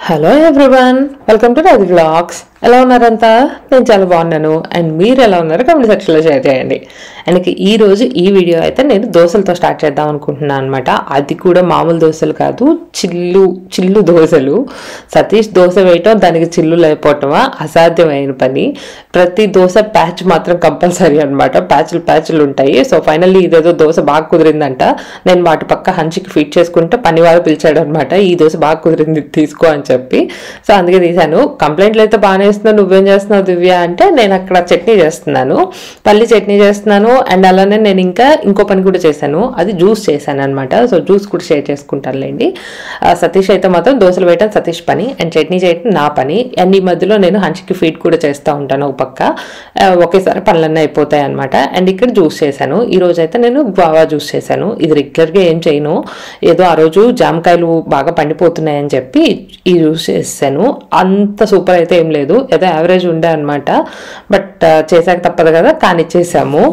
Hello everyone welcome to Raju vlogs ఎలా ఉన్నారంతా నేను చాలా బాగున్నాను అండ్ మీరు ఎలా ఉన్నారో కమెంట్ సెక్షన్లో షేర్ చేయండి అండ్ ఈ రోజు ఈ వీడియో అయితే నేను దోశలతో స్టార్ట్ చేద్దాం అనుకుంటున్నాను అనమాట అది కూడా మామూలు దోశలు కాదు చిల్లు చిల్లు దోశలు సతీష్ దోశ వేయటం దానికి చిల్లు లేకపోవటమా అసాధ్యమైన పని ప్రతి దోశ ప్యాచ్ మాత్రం కంపల్సరీ అనమాట ప్యాచ్లు ప్యాచ్లు ఉంటాయి సో ఫైనల్లీ ఇదేదో దోశ బాగా కుదిరిందంట నేను వాటి పక్క హంచికి ఫిట్ చేసుకుంటే పనివారు పిలిచాడు అనమాట ఈ దోశ బాగా కుదిరింది తీసుకో అని చెప్పి సో అందుకే తీశాను కంప్లైంట్లు అయితే బాగానే ఇస్తున్నావు నువ్వేం చేస్తున్నావు దివ్య అంటే నేను అక్కడ చట్నీ చేస్తున్నాను పల్లి చట్నీ చేస్తున్నాను అండ్ అలానే నేను ఇంకా ఇంకో పని కూడా చేశాను అది జ్యూస్ చేశాను అనమాట సో జ్యూస్ కూడా షేర్ చేసుకుంటానులేండి ఆ, సతీష్ అయితే మాత్రం దోశలు వేయటం సతీష్ పని అండ్ చట్నీ చేయటం నా పని అండ్ ఈ మధ్యలో నేను హంచికి ఫీడ్ కూడా చేస్తూ ఉంటాను ఒక పక్క ఆ, ఒకేసారి పనులన్నీ అయిపోతాయి అనమాట అండ్ ఇక్కడ జ్యూస్ చేశాను ఈ రోజు అయితే నేను గువావా జ్యూస్ చేశాను ఇది రెగ్యులర్గా ఏం చేయను ఏదో ఆ రోజు జామకాయలు బాగా పండిపోతున్నాయని చెప్పి ఈ జ్యూస్ చేశాను అంత సూపర్ అయితే ఏం లేదు ఏదో యావరేజ్ ఉండే అనమాట బట్ చేశాక తప్పదు కదా కానీ చేసాము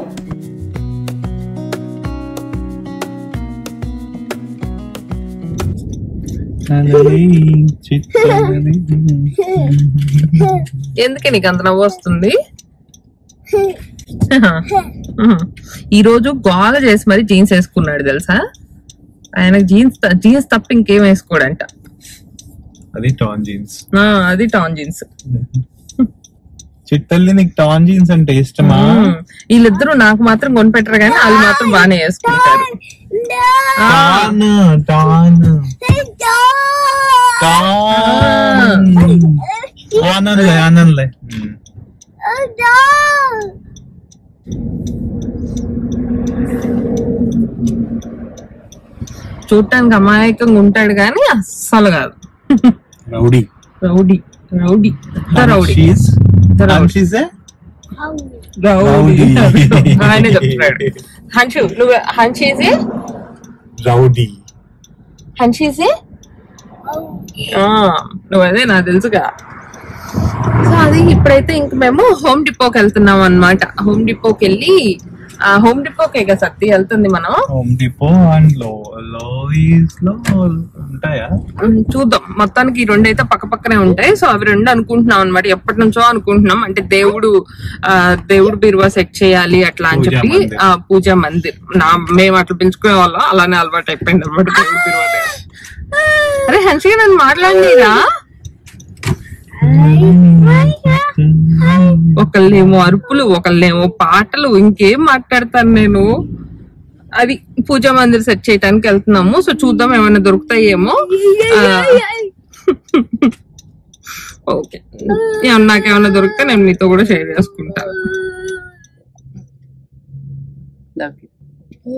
ఎందుకే నీకు అంత నవ్వు వస్తుంది ఈ రోజు గోల చేసి మరి జీన్స్ వేసుకున్నాడు తెలుసా ఆయనకు జీన్స్ జీన్స్ తప్ప ఇంకేం వేసుకోడంట అది టాన్ జీన్స్ ఆ, అది టాన్ జీన్స్ చిట్టల్లి నీకు టాన్ జీన్స్ అంటే ఇష్టమా వీళ్ళిద్దరూ నాకు మాత్రం కొనిపెట్టరు కానీ వాళ్ళు మాత్రం బాగానే వేసుకుంటారు టాన్ టాన్ టాన్ ఆనందలే ఆనందలే చూడటానికి అమాయకంగా ఉంటాడు కానీ అస్సలు కాదు రౌడీ రౌడీ రౌడీ ఎంత రౌడీ షీస్ ఎంత రౌడీ షీస్ రౌడీ రౌడీ. ఆయనే చెప్తున్నాడు హన్షు నువ్వు హన్షీజే రౌడీ హన్షీజే నువ్వు అదే నాకు తెలుసుగా సో అది ఇప్పుడైతే ఇంక మేము హోమ్ డిపోకి వెళ్తున్నాం అన్నమాట హోమ్ డిపోకి వెళ్ళి ఆ హోమ్ డిపోకే కదా సత్తి వెళ్తుంది మనం Home Depot and Lowe's Lowe's లో ఉంటాయా ఉమ్, చూద్దాం మొత్తానికి ఈ రెండు అయితే పక్క పక్కనే ఉంటాయి సో అవి రెండు అనుకుంటున్నాం అనమాట ఎప్పటి నుంచో అనుకుంటున్నాం అంటే దేవుడు ఆ దేవుడు బీరువా సెట్ చేయాలి అట్లా అని పూజా చెప్పి మందిర్. ఆ పూజా మందిర్ నా మేము అట్లా పిలుచుకునే వాళ్ళం అలానే అలవాటు అయిపోయింది అనమాట దేవుడు బీరువా దగ్గర. అరే హన్సిగా నన్ను మాట్లాడిరా ఒకళ్ళేమో అరుపులు ఒకళ్ళేమో పాటలు ఇంకేం మాట్లాడతాను నేను అది పూజా మందిర్ సెట్ చేయడానికి వెళ్తున్నాము సో చూద్దాం ఏమైనా దొరుకుతాయేమో ఆ, ఓకే ఏమన్నా నాకేమైనా దొరికితే నేను మీతో కూడా షేర్ చేసుకుంటా లవ్ యూ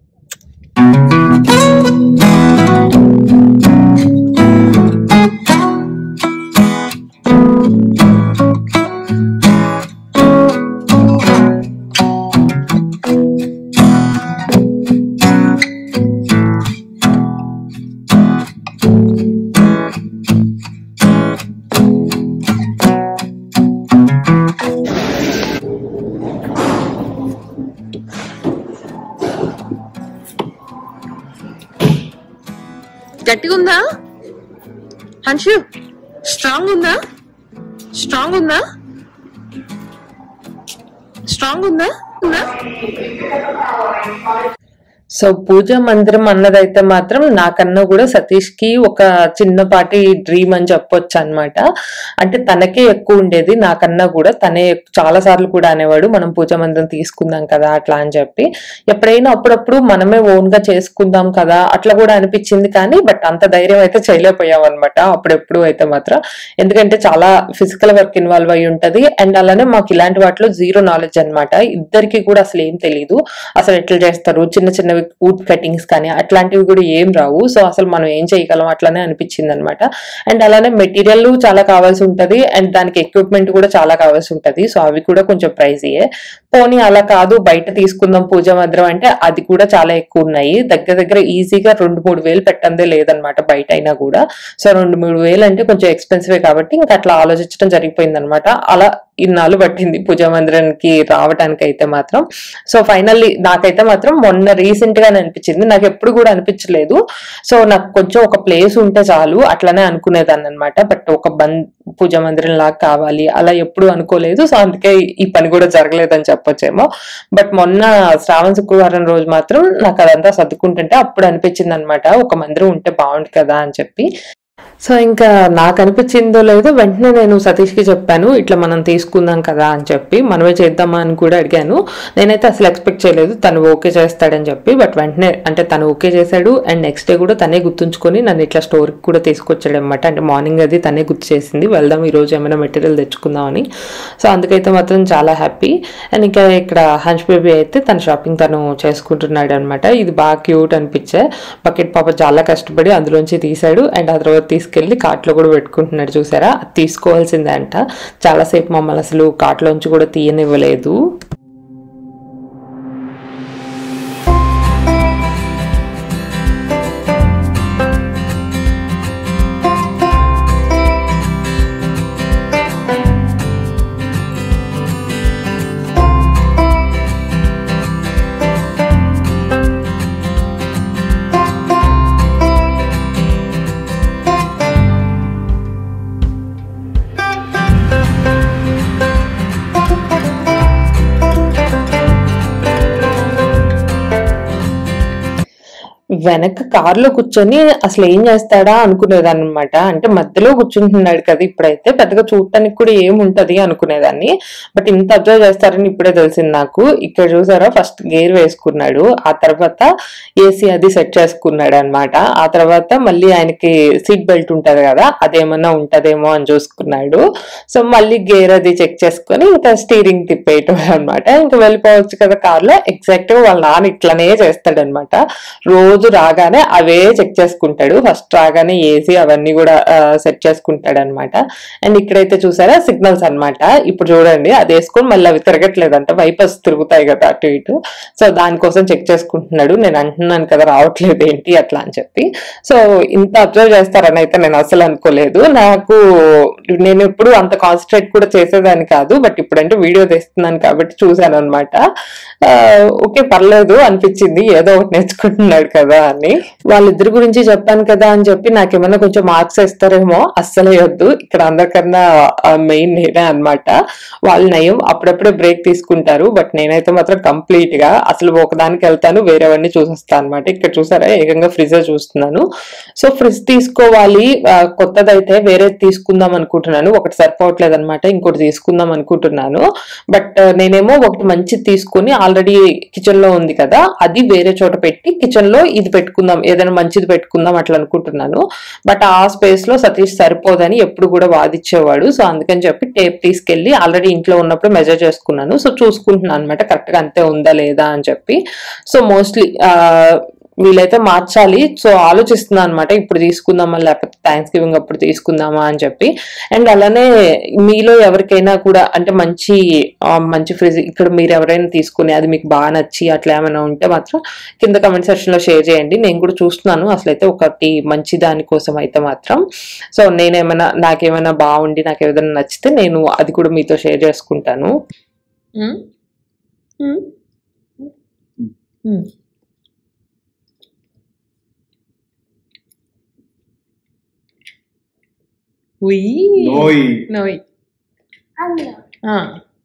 గట్టిగా ఉందా హన్షు స్ట్రాంగ్ ఉందా స్ట్రాంగ్ ఉందా స్ట్రాంగ్ ఉందా ఉందా సో పూజ మందిరం అన్నదైతే మాత్రం నాకన్నా కూడా సతీష్ కి ఒక చిన్నపాటి డ్రీమ్ అని చెప్పొచ్చు అన్నమాట అంటే తనకే ఎక్కువ ఉండేది నాకన్నా కూడా తనే చాలా సార్లు కూడా అనేవాడు మనం పూజ మందిరం తీసుకుందాం కదా అట్లా అని చెప్పి ఎప్పుడైనా అప్పుడప్పుడు మనమే ఓన్ గా చేసుకుందాం కదా అట్లా కూడా అనిపించింది కానీ బట్ అంత ధైర్యం అయితే చేయలేకపోయాం అనమాట అప్పుడెప్పుడు అయితే మాత్రం ఎందుకంటే చాలా ఫిజికల్ వర్క్ ఇన్వాల్వ్ అయి ఉంటది అండ్ అలానే మాకు ఇలాంటి వాటిలో జీరో నాలెడ్జ్ అన్నమాట ఇద్దరికి కూడా అసలు ఏం తెలియదు అసలు ఎట్లా చేస్తారు చిన్న చిన్నవి వుడ్ కటింగ్స్ కానీ అట్లాంటివి కూడా ఏం రావు సో అసలు మనం ఏం చేయగలం అట్లానే అనిపించింది అనమాట అండ్ అలానే మెటీరియల్ చాలా కావాల్సి ఉంటది అండ్ దానికి ఎక్విప్మెంట్ కూడా చాలా కావాల్సి ఉంటది సో అవి కూడా కొంచెం ప్రైజీయే పోనీ అలా కాదు బయట తీసుకుందాం పూజ మందిరం అంటే అది కూడా చాలా ఎక్కువ ఉన్నాయి దగ్గర దగ్గర ఈజీగా రెండు మూడు వేలు పెట్టందే లేదనమాట బయట అయినా కూడా సో రెండు మూడు వేలు అంటే కొంచెం ఎక్స్పెన్సివే కాబట్టి ఇంకా అట్లా ఆలోచించడం జరిగిపోయింది అనమాట అలా ఇన్నాళ్ళు పట్టింది పూజా మందిరానికి రావడానికి అయితే మాత్రం సో ఫైనల్లీ నాకైతే మాత్రం మొన్న రీసెంట్ డీసెంట్ గానే అనిపించింది నాకు ఎప్పుడు కూడా అనిపించలేదు సో నాకు కొంచెం ఒక ప్లేస్ ఉంటే చాలు అట్లనే అనుకునేదాన్ని అనమాట బట్ ఒక బన్ పూజ మందిరం లాగా కావాలి అలా ఎప్పుడు అనుకోలేదు సో అందుకే ఈ పని కూడా జరగలేదని చెప్పొచ్చేమో బట్ మొన్న శ్రావణ శుక్రవారం రోజు మాత్రం నాకు అదంతా సర్దుకుంటుంటే అప్పుడు అనిపించింది అనమాట ఒక మందిరం ఉంటే బాగుండు కదా అని చెప్పి సో ఇంకా నాకు అనిపించిందో లేదో వెంటనే నేను సతీష్కి చెప్పాను ఇట్లా మనం తీసుకుందాం కదా అని చెప్పి మనమే చేద్దామా అని కూడా అడిగాను నేనైతే అసలు ఎక్స్పెక్ట్ చేయలేదు తను ఓకే చేస్తాడని చెప్పి బట్ వెంటనే అంటే తను ఓకే చేశాడు అండ్ నెక్స్ట్ డే కూడా తనే గుర్తుంచుకొని నన్ను ఇట్లా స్టోర్కి కూడా తీసుకొచ్చాడు అనమాట అంటే మార్నింగ్ అది తనే గుర్తు చేసింది వెళ్దాం ఈ రోజు ఏమైనా మెటీరియల్ తెచ్చుకుందామని సో అందుకైతే మాత్రం చాలా హ్యాపీ అండ్ ఇంకా ఇక్కడ హంచ్ బేబీ అయితే తన షాపింగ్ తను చేసుకుంటున్నాడు అనమాట ఇది బాగా క్యూట్ అనిపించే బకెట్ పాప చాలా కష్టపడి అందులోంచి తీశాడు అండ్ ఆ తర్వాత తీసుకెళ్లి కార్ట్లో కూడా పెట్టుకుంటున్నాడు చూసారా అది తీసుకోవాల్సిందే అంట చాలాసేపు మమ్మల్ని అసలు కార్ట్లోంచి కూడా తీయనివ్వలేదు వెనక కారులో కూర్చొని అసలు ఏం చేస్తాడా అనుకునేదాన్ని అనమాట అంటే మధ్యలో కూర్చుంటున్నాడు కదా ఇప్పుడైతే పెద్దగా చూడటానికి కూడా ఏముంటది అనుకునేదాన్ని బట్ ఇంత అబ్జర్వ్ చేస్తారని ఇప్పుడే తెలిసింది నాకు ఇక్కడ చూసారా ఫస్ట్ గేర్ వేసుకున్నాడు ఆ తర్వాత ఏసీ అది సెట్ చేసుకున్నాడు అనమాట ఆ తర్వాత మళ్ళీ ఆయనకి సీట్ బెల్ట్ ఉంటది కదా అదేమన్నా ఉంటదేమో అని చూసుకున్నాడు సో మళ్ళీ గేర్ అది చెక్ చేసుకొని ఇంకా స్టీరింగ్ తిప్పేయటం అనమాట ఇంకా వెళ్ళిపోవచ్చు కదా కార్లో ఎగ్జాక్ట్ గా వాళ్ళ నాన్న ఇట్లనే చేస్తాడనమాట రోజు రాగానే అవే చెక్ చేసుకుంటాడు ఫస్ట్ రాగానే ఏసీ అవన్నీ కూడా సెట్ చేసుకుంటాడు అనమాట అండ్ ఇక్కడైతే చూసారా సిగ్నల్స్ అన్నమాట ఇప్పుడు చూడండి అది వేసుకొని మళ్ళీ అవి తిరగట్లేదంట వైపర్స్ తిరుగుతాయి కదా అటు ఇటు సో దానికోసం చెక్ చేసుకుంటున్నాడు నేను అంటున్నాను కదా రావట్లేదు ఏంటి అట్లా అని చెప్పి సో ఇంత అబ్జర్వ్ చేస్తారని అయితే నేను అసలు అనుకోలేదు నాకు నేను ఎప్పుడు అంత కాన్సన్ట్రేట్ కూడా చేసేదాన్ని కాదు బట్ ఇప్పుడంటే వీడియో తీస్తున్నాను కాబట్టి చూశాను అనమాట ఓకే పర్లేదు అనిపించింది ఏదో ఒకటి నేర్చుకుంటున్నాడు కదా అని వాళ్ళిద్దరి గురించి చెప్పాను కదా అని చెప్పి నాకేమన్నా కొంచెం మార్క్స్ ఇస్తారేమో అస్సలు వద్దు ఇక్కడ అందరికన్నా మెయిన్ నేనే అన్నమాట వాళ్ళు నయం అప్పుడప్పుడే బ్రేక్ తీసుకుంటారు బట్ నేనైతే మాత్రం కంప్లీట్ గా అసలు ఒకదానికి వెళ్తాను వేరేవన్నీ చూసేస్తాను అనమాట ఇక్కడ చూసారా ఏకంగా ఫ్రిడ్జ్ చూస్తున్నాను సో ఫ్రిడ్జ్ తీసుకోవాలి ఆ, కొత్తదైతే వేరే తీసుకుందాం అనుకుంటున్నాను ఒకటి సరిపోవట్లేదు అనమాట ఇంకోటి తీసుకుందాం అనుకుంటున్నాను బట్ నేనేమో ఒకటి మంచిది తీసుకొని ఆల్రెడీ కిచెన్ లో ఉంది కదా అది వేరే చోట పెట్టి కిచెన్ లో ఇది పెట్టుకుందాం ఏదైనా మంచిది పెట్టుకుందాం అట్లా అనుకుంటున్నాను బట్ ఆ స్పేస్ లో సతీష్ సరిపోదని ఎప్పుడు కూడా వాదిచ్చేవాడు సో అందుకని చెప్పి టేప్ తీసుకెళ్లి ఆల్రెడీ ఇంట్లో ఉన్నప్పుడు మెజర్ చేసుకున్నాను సో చూసుకుంటున్నాను అనమాట కరెక్ట్ గా అంతే ఉందా లేదా అని చెప్పి సో మోస్ట్లీ వీలైతే మార్చాలి సో ఆలోచిస్తున్నాను అనమాట ఇప్పుడు తీసుకుందామా లేకపోతే థ్యాంక్స్ గివింగ్ అప్పుడు తీసుకుందామా అని చెప్పి అండ్ అలానే మీలో ఎవరికైనా కూడా అంటే మంచి ఆ, మంచి ఫ్రిడ్జ్ ఇక్కడ మీరు ఎవరైనా తీసుకుని అది మీకు బాగా నచ్చి అట్లా ఏమైనా ఉంటే మాత్రం కింద కమెంట్ సెక్షన్ లో షేర్ చేయండి నేను కూడా చూస్తున్నాను అసలు అయితే ఒకటి మంచి దానికోసం అయితే మాత్రం సో నేనేమైనా నాకేమైనా బాగుండి నాకు ఏదైనా నచ్చితే నేను అది కూడా మీతో షేర్ చేసుకుంటాను ఉమ్? ఉమ్? ఉమ్. ఉయ్. Noi. నోయ్ Hello. ఆ.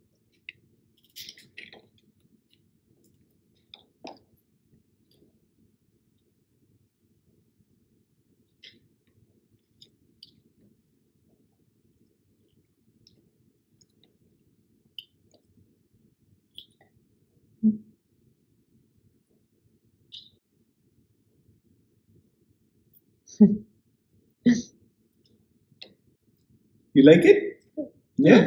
You like it? Yeah.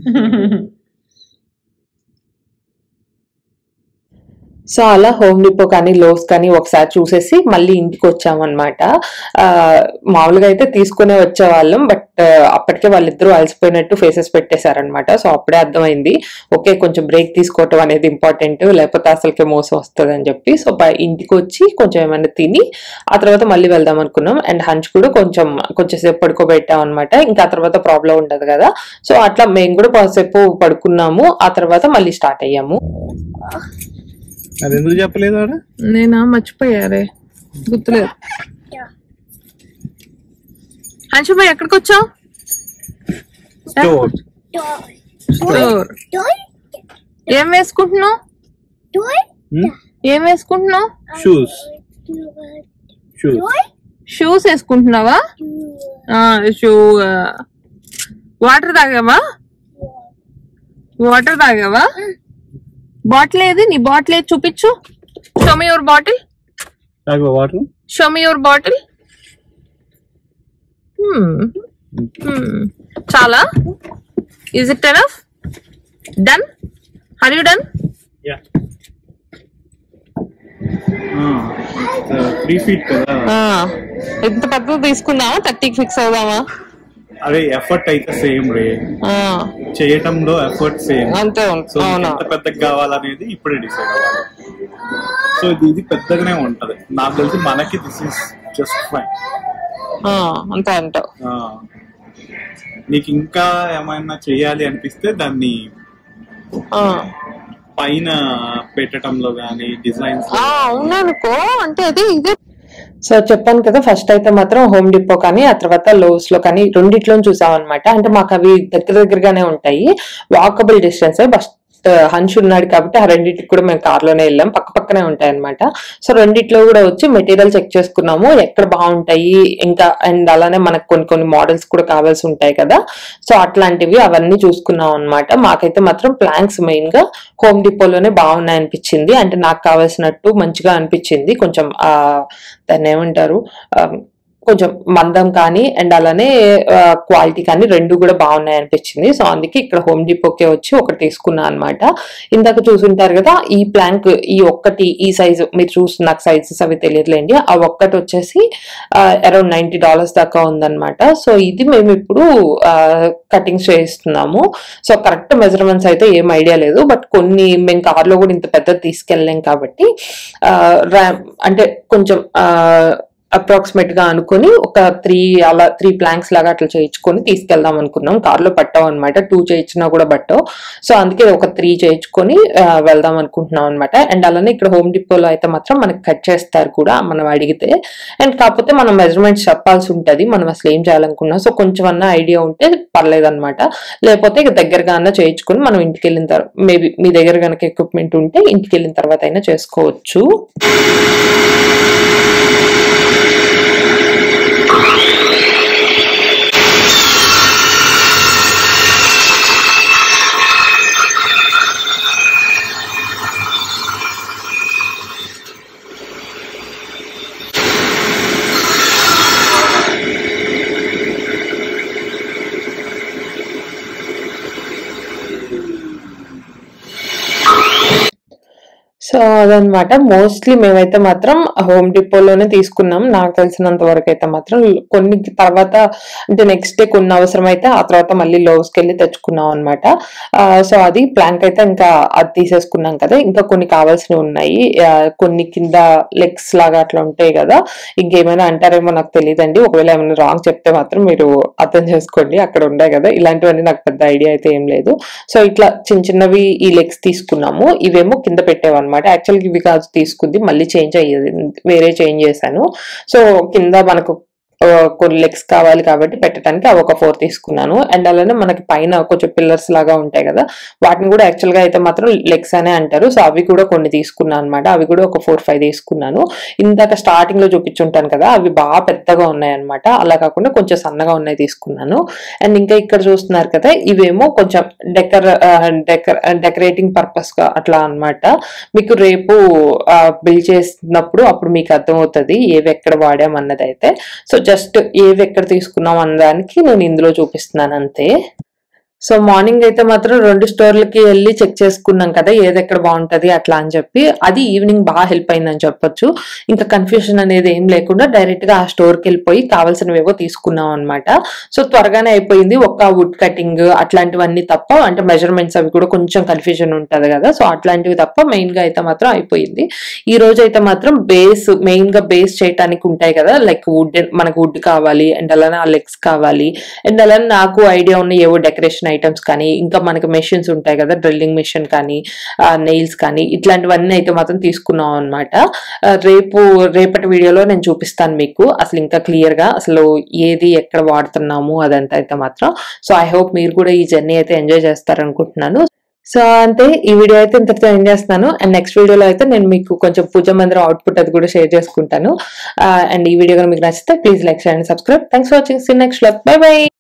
So అలా హోమ్ డిపో కానీ లోస్ కానీ ఒకసారి చూసేసి మళ్ళీ ఇంటికి వచ్చామన్నమాట ఆ, మామూలుగా అయితే తీసుకునే వచ్చేవాళ్ళం బట్ అప్పటికే వాళ్ళిద్దరూ అలసిపోయినట్టు ఫేసెస్ పెట్టేశారనమాట సో అప్పుడే అర్థమైంది ఓకే కొంచెం బ్రేక్ తీసుకోవటం అనేది ఇంపార్టెంట్ లేకపోతే అసలుకే మోసం వస్తుంది అని చెప్పి సో బయ- ఇంటికి వచ్చి కొంచెం ఏమైనా తిని ఆ తర్వాత మళ్ళీ వెళ్దాం అనుకున్నాం అండ్ హంచ్ కూడా కొంచెం కొంచెం సేపు పడుకోబెట్టాం అనమాట ఇంకా ఆ తర్వాత ప్రాబ్లం ఉండదు కదా సో అట్లా మేము కూడా కొంతసేపు పడుకున్నాము ఆ తర్వాత మళ్ళీ స్టార్ట్ అయ్యాము అది ఎందుకు చెప్పలేదు ఆడ నేనా మర్చిపోయారే గుర్తులేదు అంశుబాయ్ ఎక్కడికి వచ్చావు స్టోర్ స్టోర్ ఏం వేసుకుంటున్నావు ఏం వేసుకుంటున్నావు షూస్ షూస్ షూస్ వేసుకుంటున్నావా షూ వాటర్ తాగావా వాటర్ తాగావా బాటిల్ ఏది నీ బాటిల్ ఏది చూపించు షో మీ యువర్ బాటిల్ తాగు water show me your bottle చాలా is it enough done are you done yeah three feet కదా ఎంత పెద్దది తీసుకుందామా థర్టీకి ఫిక్స్ అవుదామా అదే ఎఫర్ట్ అయితే సేమ్ రే ఆ, చేయటంలో ఎఫర్ట్ సేమ్ అంతే ఉం- సో అవునా ఎంత పెద్దగా కావాలనేది ఇప్పుడే డిసైడ్ అవ్వాలి సో ఇది ఇది పెద్దగానే ఉంటది నాకు తెలిసి మనకి దిస్ ఇస్ జస్ట్ ఫైన్ ఆ, అంతే అంటావు నీకు ఇంకా ఏమైనా చేయాలి అనిపిస్తే దాన్ని ఆ. పైన పెట్టడంలో గానీ డిజైన్స్ ఆ, అవుననుకో అంటే అది ఇదే సో చెప్పాను కదా ఫస్ట్ అయితే మాత్రం హోమ్ డిపో కానీ ఆ తర్వాత లోస్ లో కానీ రెండిట్లో చూసాం అనమాట అంటే మాకు అవి దగ్గర దగ్గరగానే ఉంటాయి వాకబుల్ డిస్టెన్స్ బస్ హన్ష్ ఉన్నాడు కాబట్టి ఆ రెండింటికి కూడా మేము కార్ లోనే వెళ్ళాం పక్క పక్కనే ఉంటాయి అనమాట సో రెండిట్లో కూడా వచ్చి మెటీరియల్ చెక్ చేసుకున్నాము ఎక్కడ బాగుంటాయి ఇంకా అండ్ అలానే మనకు కొన్ని కొన్ని మోడల్స్ కూడా కావాల్సి ఉంటాయి కదా సో అట్లాంటివి అవన్నీ చూసుకున్నాం అనమాట మాకైతే మాత్రం ప్లాంక్స్ మెయిన్ గా హోమ్ డిపోలోనే బాగున్నాయి అనిపించింది అంటే నాకు కావాల్సినట్టు మంచిగా అనిపించింది కొంచెం ఆ దాన్ని ఏమంటారు ఆ, కొంచెం మందం కానీ అండ్ అలానే క్వాలిటీ కానీ రెండు కూడా బాగున్నాయి అనిపించింది సో అందుకే ఇక్కడ హోమ్ డిపోకే వచ్చి ఒకటి తీసుకున్నా అనమాట ఇందాక చూసుంటారు కదా ఈ ప్లాంక్ ఈ ఒక్కటి ఈ సైజు మీరు చూస్తున్న నాకు సైజెస్ అవి తెలియదులేండి ఆ ఒక్కటి వచ్చేసి అరౌండ్ నైన్టీ డాలర్స్ దాకా ఉందన్నమాట సో ఇది మేము ఇప్పుడు కటింగ్స్ చేస్తున్నాము సో కరెక్ట్ మెజర్మెంట్స్ అయితే ఏం ఐడియా లేదు బట్ కొన్ని మేము కార్లో కూడా ఇంత పెద్దది తీసుకెళ్ళలేం కాబట్టి ఆ, రా- అంటే కొంచెం అప్రాక్సిమేట్ గా అనుకుని ఒక త్రీ అలా త్రీ ప్లాంక్స్ లాగా అట్లా చేయించుకొని తీసుకెళ్దాం అనుకున్నాం కార్లో పట్టాం అనమాట టూ చేయించినా కూడా పట్టావు సో అందుకే ఒక త్రీ చేయించుకొని ఆ, వెళ్దాం అనుకుంటున్నాం అనమాట అండ్ అలానే ఇక్కడ హోమ్ డిపోలో అయితే మాత్రం మనకి కట్ చేస్తారు కూడా మనం అడిగితే అండ్ కాకపోతే మనం మెజర్మెంట్స్ చెప్పాల్సి ఉంటది మనం అసలు ఏం చేయాలనుకున్నా సో కొంచెం అన్న ఐడియా ఉంటే పర్లేదు అనమాట లేకపోతే ఇక దగ్గరగా అన్న చేయించుకొని మనం ఇంటికి వెళ్ళిన తర్వాత మేబీ మీ దగ్గర కనుక ఎక్విప్మెంట్ ఉంటే ఇంటికి వెళ్ళిన తర్వాత అయినా చేసుకోవచ్చు సో అదనమాట మోస్ట్లీ మేమైతే మాత్రం హోమ్ డిపోలోనే తీసుకున్నాం నాకు తెలిసినంత వరకు అయితే మాత్రం కొన్ని తర్వాత అంటే నెక్స్ట్ డే కొన్ని అవసరం అయితే ఆ తర్వాత మళ్ళీ లోస్కి వెళ్ళి తెచ్చుకున్నాం అనమాట సో అది ప్లాంక్ అయితే ఇంకా అది తీసేసుకున్నాం కదా ఇంకా కొన్ని కావాల్సినవి ఉన్నాయి ఆ, కొన్ని కింద లెగ్స్ లాగా అట్లా ఉంటాయి కదా ఇంకేమైనా అంటారేమో నాకు తెలియదండి ఒకవేళ ఏమైనా రాంగ్ చెప్తే మాత్రం మీరు అర్థం చేసుకోండి అక్కడ ఉన్నాయి కదా ఇలాంటివన్నీ నాకు పెద్ద ఐడియా అయితే ఏం లేదు సో ఇట్లా చిన్న చిన్నవి ఈ లెగ్స్ తీసుకున్నాము ఇవేమో కింద పెట్టేవన్నమాట యాక్చువల్గా ఇవి కాదు తీసుకుంది మళ్ళీ చేంజ్ అయ్యేది వేరే చేంజ్ చేశాను సో కింద మనకు ఆ, కొన్ని లెగ్స్ కావాలి కాబట్టి పెట్టడానికి అవి ఒక ఫోర్ తీసుకున్నాను అండ్ అలానే మనకి పైన కొంచెం పిల్లర్స్ లాగా ఉంటాయి కదా వాటిని కూడా యాక్చువల్ గా అయితే మాత్రం లెగ్స్ అనే అంటారు సో అవి కూడా కొన్ని తీసుకున్నాను అనమాట అవి కూడా ఒక ఫోర్ ఫైవ్ తీసుకున్నాను ఇందాక స్టార్టింగ్ లో చూపించుంటాను కదా అవి బాగా పెద్దగా ఉన్నాయి అనమాట అలా కాకుండా కొంచెం సన్నగా ఉన్నాయి తీసుకున్నాను అండ్ ఇంకా ఇక్కడ చూస్తున్నారు కదా ఇవేమో కొంచెం డెకర్ డెకర్ డెకరేటింగ్ పర్పస్ గా అట్లా అన్నమాట మీకు రేపు బిల్ చేసినప్పుడు అప్పుడు మీకు అర్థమవుతుంది ఏవి ఎక్కడ వాడాం అన్నది అయితే సో జస్ట్ ఏవి ఎక్కడ తీసుకున్నాం అన్నదానికి నేను ఇందులో చూపిస్తున్నాను అంతే సో మార్నింగ్ అయితే మాత్రం రెండు స్టోర్లకి వెళ్ళి చెక్ చేసుకున్నాం కదా ఏది ఎక్కడ బాగుంటది అట్లా అని చెప్పి అది ఈవినింగ్ బాగా హెల్ప్ అయిందని చెప్పొచ్చు ఇంకా కన్ఫ్యూజన్ అనేది ఏం లేకుండా డైరెక్ట్ గా ఆ స్టోర్కి వెళ్ళిపోయి కావాల్సినవేవో తీసుకున్నాం అనమాట సో త్వరగానే అయిపోయింది ఒక్క వుడ్ కటింగ్ అట్లాంటివన్నీ తప్ప అంటే మెజర్మెంట్స్ అవి కూడా కొంచెం కన్ఫ్యూజన్ ఉంటది కదా సో అట్లాంటివి తప్ప మెయిన్ గా అయితే మాత్రం అయిపోయింది ఈ రోజు అయితే మాత్రం బేస్ మెయిన్ గా బేస్ చేయడానికి ఉంటాయి కదా లైక్ వుడ్ మనకు వుడ్ కావాలి అండ్ అలానే ఆ లెగ్స్ కావాలి అండ్ అలానే నాకు ఐడియా ఉన్న ఏవో డెకరేషన్ ఎలక్ట్రిషియన్ ఐటమ్స్ కానీ ఇంకా మనకి మెషిన్స్ ఉంటాయి కదా డ్రిల్లింగ్ మెషిన్ కానీ నెయిల్స్ కానీ ఇట్లాంటివన్నీ అయితే మాత్రం తీసుకున్నాం అనమాట రేపు రేపటి వీడియోలో నేను చూపిస్తాను మీకు అసలు ఇంకా క్లియర్ గా అసలు ఏది ఎక్కడ వాడుతున్నాము అదంతా అయితే మాత్రం సో ఐ హోప్ మీరు కూడా ఈ జర్నీ అయితే ఎంజాయ్ చేస్తారనుకుంటున్నాను సో అంతే ఈ వీడియో అయితే ఇంతటితో ఎండ్ చేస్తున్నాను అండ్ నెక్స్ట్ వీడియోలో అయితే నేను మీకు కొంచెం పూజ మందిరం అవుట్పుట్ అది కూడా షేర్ చేసుకుంటాను అండ్ ఈ వీడియో కనుక మీకు నచ్చితే ప్లీజ్ లైక్ చేయండి subscribe thanks for watching see next bye by